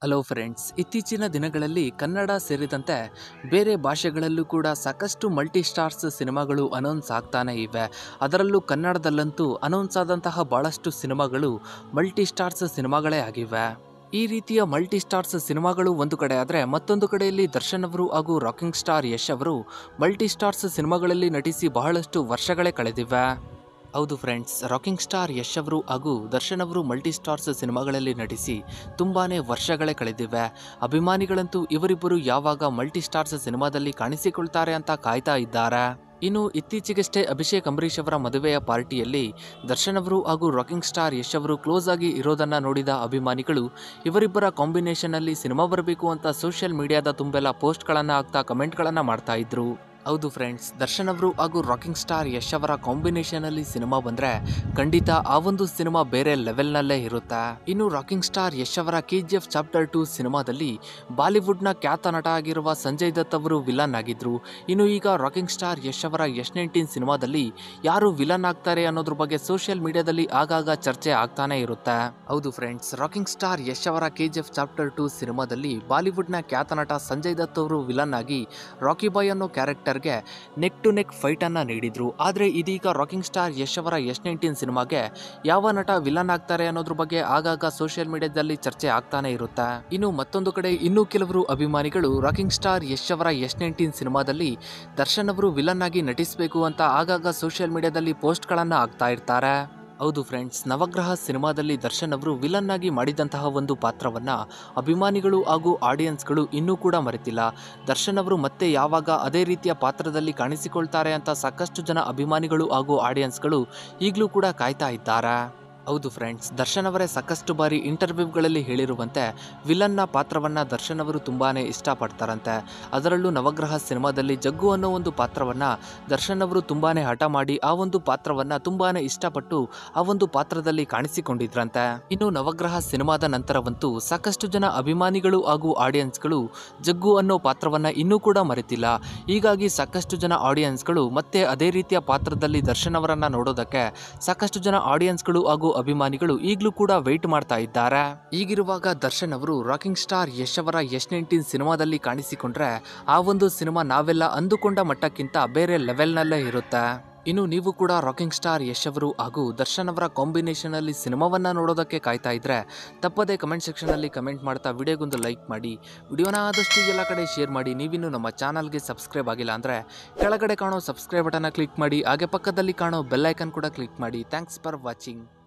hello friends ಇತ್ತೀಚಿನ ದಿನಗಳಲ್ಲಿ ಕನ್ನಡ ಸೇರಿದಂತೆ ಬೇರೆ ಭಾಷೆಗಳಲ್ಲೂ ಕೂಡ ಸಾಕಷ್ಟು ಮಲ್ಟಿ ಸ್ಟಾರ್ಸ್ ಸಿನಿಮಾಗಳು ಅನೌನ್ಸ್ ಆಗ್ತಾನೆ ಇವೆ ಅದರಲ್ಲೂ ಕನ್ನಡದಲ್ಲಂತೂ ಅನೌನ್ಸ್ ಆದಂತಹ ಭಾಳಷ್ಟು ಸಿನಿಮಾಗಳು ಮಲ್ಟಿ ಸ್ಟಾರ್ಸ್ ಸಿನಿಮಾಗಳೇ ಆಗಿವೆ ಈ ರೀತಿಯ ಮಲ್ಟಿ ಸ್ಟಾರ್ಸ್ ಸಿನಿಮಾಗಳು ಒಂದು ಕಡೆ ಆದರೆ ಮತ್ತೊಂದು ಕಡೆಯಲ್ಲಿ ದರ್ಶನ್ ಅವರು ಹಾಗೂ ರಾಕಿಂಗ್ ಸ್ಟಾರ್ ಯಶ್ ಅವರು ಮಲ್ಟಿ ಸ್ಟಾರ್ಸ್ ಸಿನಿಮಾಗಳಲ್ಲಿ ನಟಿಸಿ ಬಹಳಷ್ಟು ವರ್ಷಗಳೇ ಕಳೆದಿವೆ ಹೌದು ಫ್ರೆಂಡ್ಸ್ ರಾಕಿಂಗ್ ಸ್ಟಾರ್ ಯಶ್ ಅವರು ಹಾಗೂ ದರ್ಶನ್ ಅವರು ಮಲ್ಟಿ ಸ್ಟಾರ್ಸ್ ಸಿನಿಮಾಗಳಲ್ಲಿ ನಟಿಸಿ ತುಂಬಾನೇ ವರ್ಷಗಳೇ ಕಳೆದಿವೆ ಅಭಿಮಾನಿಗಳಂತೂ ಇವರಿಬ್ಬರು ಯಾವಾಗ ಮಲ್ಟಿ ಸ್ಟಾರ್ಸ್ ಸಿನಿಮಾದಲ್ಲಿ ಕಾಣಿಸಿಕೊಳ್ತಾರೆ ಅಂತ ಕಾಯ್ತಾ ಇದ್ದಾರೆ ಇನ್ನು ಇತ್ತೀಚೆಗಷ್ಟೇ ಅಭಿಷೇಕ್ ಅಂಬರೀಷ್ ಅವರ ಮದುವೆಯ ಪಾರ್ಟಿಯಲ್ಲಿ ದರ್ಶನ್ ಅವರು ಹಾಗೂ ರಾಕಿಂಗ್ ಸ್ಟಾರ್ ಯಶ್ ಅವರು ಕ್ಲೋಸ್ ಆಗಿ ಇರೋದನ್ನ ನೋಡಿದ ಅಭಿಮಾನಿಗಳು ಇವರಿಬ್ಬರ ಕಾಂಬಿನೇಷನ್ ಅಲ್ಲಿ ಸಿನಿಮಾ ಬರಬೇಕು ಅಂತ ಸೋಷಿಯಲ್ ಮೀಡಿಯಾದ ತುಂಬೆಲ್ಲ ಪೋಸ್ಟ್ಗಳನ್ನ ಹಾಕ್ತಾ ಕಮೆಂಟ್ಗಳನ್ನ ಮಾಡ್ತಾ ಇದ್ರು ಹೌದು ಫ್ರೆಂಡ್ಸ್ ದರ್ಶನ್ ಅವರು ಹಾಗೂ ರಾಕಿಂಗ್ ಸ್ಟಾರ್ ಯಶ್ ಅವರ ಕಾಂಬಿನೇಷನ್ ಅಲ್ಲಿ ಸಿನಿಮಾ ಬಂದ್ರೆ ಖಂಡಿತ ಆ ಒಂದು ಸಿನಿಮಾ ಬೇರೆ ಲೆವೆಲ್ ನಲ್ಲೇ ಇರುತ್ತೆ ಇನ್ನು ರಾಕಿಂಗ್ ಸ್ಟಾರ್ ಯಶ್ ಅವರ K G F chapter two ಸಿನಿಮಾದಲ್ಲಿ ಬಾಲಿವುಡ್ನ ಖ್ಯಾತ ನಟ ಆಗಿರುವ ಸಂಜಯ್ ದತ್ ಅವರು ವಿಲನ್ ಆಗಿದ್ರು ಇನ್ನು ಈಗ ರಾಕಿಂಗ್ ಸ್ಟಾರ್ ಯಶ್ ಅವರ ಯಶ್ ನೈನ್ಟೀನ್ ಸಿನಿಮಾದಲ್ಲಿ ಯಾರು ವಿಲನ್ ಆಗ್ತಾರೆ ಅನ್ನೋದ್ರ ಬಗ್ಗೆ ಸೋಷಿಯಲ್ ಮೀಡಿಯಾದಲ್ಲಿ ಆಗಾಗ ಚರ್ಚೆ ಆಗ್ತಾನೆ ಇರುತ್ತೆ ಹೌದು ಫ್ರೆಂಡ್ಸ್ ರಾಕಿಂಗ್ ಸ್ಟಾರ್ ಯಶ್ ಅವರ K G F chapter two ಸಿನಿಮಾದಲ್ಲಿ ಬಾಲಿವುಡ್ನ ಖ್ಯಾತ ನಟ ಸಂಜಯ್ ದತ್ ಅವರು ವಿಲನ್ ಆಗಿ ರಾಕಿ ಬಾಯ್ ಅನ್ನೋ ಕ್ಯಾರೆಕ್ಟರ್ಗೆ ನೆಕ್ ಟು ನೆಕ್ ಫೈಟ್ ಅನ್ನ ನೀಡಿದ್ರು ಆದ್ರೆ ಇದೀಗ ರಾಕಿಂಗ್ ಸ್ಟಾರ್ ಯಶ್ ಅವರ ಯಶ್ ನೈನ್ಟೀನ್ ಸಿನಿಮಾಗೆ ಯಾವ ನಟ ವಿಲನ್ ಆಗ್ತಾರೆ ಅನ್ನೋದ್ರ ಬಗ್ಗೆ ಆಗಾಗ ಸೋಷಿಯಲ್ ಮೀಡಿಯಾದಲ್ಲಿ ಚರ್ಚೆ ಆಗ್ತಾನೆ ಇರುತ್ತೆ ಇನ್ನು ಮತ್ತೊಂದು ಕಡೆ ಇನ್ನೂ ಕೆಲವರು ಅಭಿಮಾನಿಗಳು ರಾಕಿಂಗ್ ಸ್ಟಾರ್ ಯಶ್ ಅವರ ಯಶ್ ನೈನ್ಟೀನ್ ಸಿನಿಮಾದಲ್ಲಿ ದರ್ಶನ್ ಅವರು ವಿಲನ್ ಆಗಿ ನಟಿಸಬೇಕು ಅಂತ ಆಗಾಗ ಸೋಷಿಯಲ್ ಮೀಡಿಯಾದಲ್ಲಿ ಪೋಸ್ಟ್ಗಳನ್ನ ಹಾಕ್ತಾ ಇರ್ತಾರೆ ಹೌದು ಫ್ರೆಂಡ್ಸ್ ನವಗ್ರಹ ಸಿನಿಮಾದಲ್ಲಿ ದರ್ಶನ್ ಅವರು ವಿಲನ್ ಆಗಿ ಮಾಡಿದಂತಹ ಒಂದು ಪಾತ್ರವನ್ನ ಅಭಿಮಾನಿಗಳು ಹಾಗೂ ಆಡಿಯನ್ಸ್ಗಳು ಇನ್ನೂ ಕೂಡ ಮರೆತಿಲ್ಲ ದರ್ಶನ್ ಅವರು ಮತ್ತೆ ಯಾವಾಗ ಅದೇ ರೀತಿಯ ಪಾತ್ರದಲ್ಲಿ ಕಾಣಿಸಿಕೊಳ್ತಾರೆ ಅಂತ ಸಾಕಷ್ಟು ಜನ ಅಭಿಮಾನಿಗಳು ಹಾಗೂ ಆಡಿಯನ್ಸ್ಗಳು ಈಗಲೂ ಕೂಡ ಕಾಯ್ತಾ ಇದ್ದಾರೆ ಹೌದು ಫ್ರೆಂಡ್ಸ್ ದರ್ಶನ್ ಅವರೇ ಸಾಕಷ್ಟು ಬಾರಿ ಇಂಟರ್ವ್ಯೂಗಳಲ್ಲಿ ಹೇಳಿರುವಂತೆ ವಿಲನ್ನ ಪಾತ್ರವನ್ನ ದರ್ಶನ್ ಅವರು ತುಂಬಾನೇ ಇಷ್ಟಪಡ್ತಾರಂತೆ ಅದರಲ್ಲೂ ನವಗ್ರಹ ಸಿನಿಮಾದಲ್ಲಿ ಜಗ್ಗು ಅನ್ನೋ ಒಂದು ಪಾತ್ರವನ್ನ ದರ್ಶನ್ ಅವರು ತುಂಬಾನೇ ಹಠ ಮಾಡಿ ಆ ಒಂದು ಪಾತ್ರವನ್ನ ತುಂಬಾನೇ ಇಷ್ಟಪಟ್ಟು ಆ ಒಂದು ಪಾತ್ರದಲ್ಲಿ ಕಾಣಿಸಿಕೊಂಡಿದ್ರಂತೆ ಇನ್ನು ನವಗ್ರಹ ಸಿನಿಮಾದ ನಂತರವಂತೂ ಸಾಕಷ್ಟು ಜನ ಅಭಿಮಾನಿಗಳು ಹಾಗೂ ಆಡಿಯನ್ಸ್ಗಳು ಜಗ್ಗು ಅನ್ನೋ ಪಾತ್ರವನ್ನ ಇನ್ನೂ ಕೂಡ ಮರೆತಿಲ್ಲ ಹೀಗಾಗಿ ಸಾಕಷ್ಟು ಜನ ಆಡಿಯನ್ಸ್ಗಳು ಮತ್ತೆ ಅದೇ ರೀತಿಯ ಪಾತ್ರದಲ್ಲಿ ದರ್ಶನ್ ಅವರನ್ನ ನೋಡೋದಕ್ಕೆ ಸಾಕಷ್ಟು ಜನ ಆಡಿಯನ್ಸ್ಗಳು ಹಾಗೂ ಅಭಿಮಾನಿಗಳು ಈಗಲೂ ಕೂಡ ವೆಯ್ಟ್ ಮಾಡ್ತಾ ಇದ್ದಾರೆ ಈಗಿರುವಾಗ ದರ್ಶನ್ ಅವರು ರಾಕಿಂಗ್ ಸ್ಟಾರ್ ಯಶ್ ಅವರ ಯಶ್ ನೈನ್ಟೀನ್ ಸಿನಿಮಾದಲ್ಲಿ ಕಾಣಿಸಿಕೊಂಡ್ರೆ ಆ ಒಂದು ಸಿನಿಮಾ ನಾವೆಲ್ಲ ಅಂದುಕೊಂಡ ಮಟ್ಟಕ್ಕಿಂತ ಬೇರೆ ಲೆವೆಲ್ನಲ್ಲೇ ಇರುತ್ತೆ ಇನ್ನು ನೀವು ಕೂಡ ರಾಕಿಂಗ್ ಸ್ಟಾರ್ ಯಶ್ ಅವರು ಹಾಗೂ ದರ್ಶನ್ ಅವರ ಕಾಂಬಿನೇಷನ್ ಅಲ್ಲಿ ಸಿನಿಮಾವನ್ನ ನೋಡೋದಕ್ಕೆ ಕಾಯ್ತಾ ಇದ್ರೆ ತಪ್ಪದೇ ಕಮೆಂಟ್ ಸೆಕ್ಷನ್ ಅಲ್ಲಿ ಕಮೆಂಟ್ ಮಾಡ್ತಾ ವಿಡಿಯೋಗೊಂದು ಲೈಕ್ ಮಾಡಿ ವಿಡಿಯೋನ ಆದಷ್ಟು ಎಲ್ಲ ಕಡೆ ಶೇರ್ ಮಾಡಿ ನೀವಿನ್ನು ನಮ್ಮ ಚಾನಲ್ಗೆ ಸಬ್ಸ್ಕ್ರೈಬ್ ಆಗಿಲ್ಲ ಅಂದ್ರೆ ಕೆಳಗಡೆ ಕಾಣೋ ಸಬ್ಸ್ಕ್ರೈಬ್ ಬಟನ್ನ ಕ್ಲಿಕ್ ಮಾಡಿ ಹಾಗೆ ಪಕ್ಕದಲ್ಲಿ ಕಾಣೋ ಬೆಲ್ ಐಕನ್ ಕೂಡ ಕ್ಲಿಕ್ ಮಾಡಿ ಥ್ಯಾಂಕ್ಸ್ ಫಾರ್ ವಾಚಿಂಗ್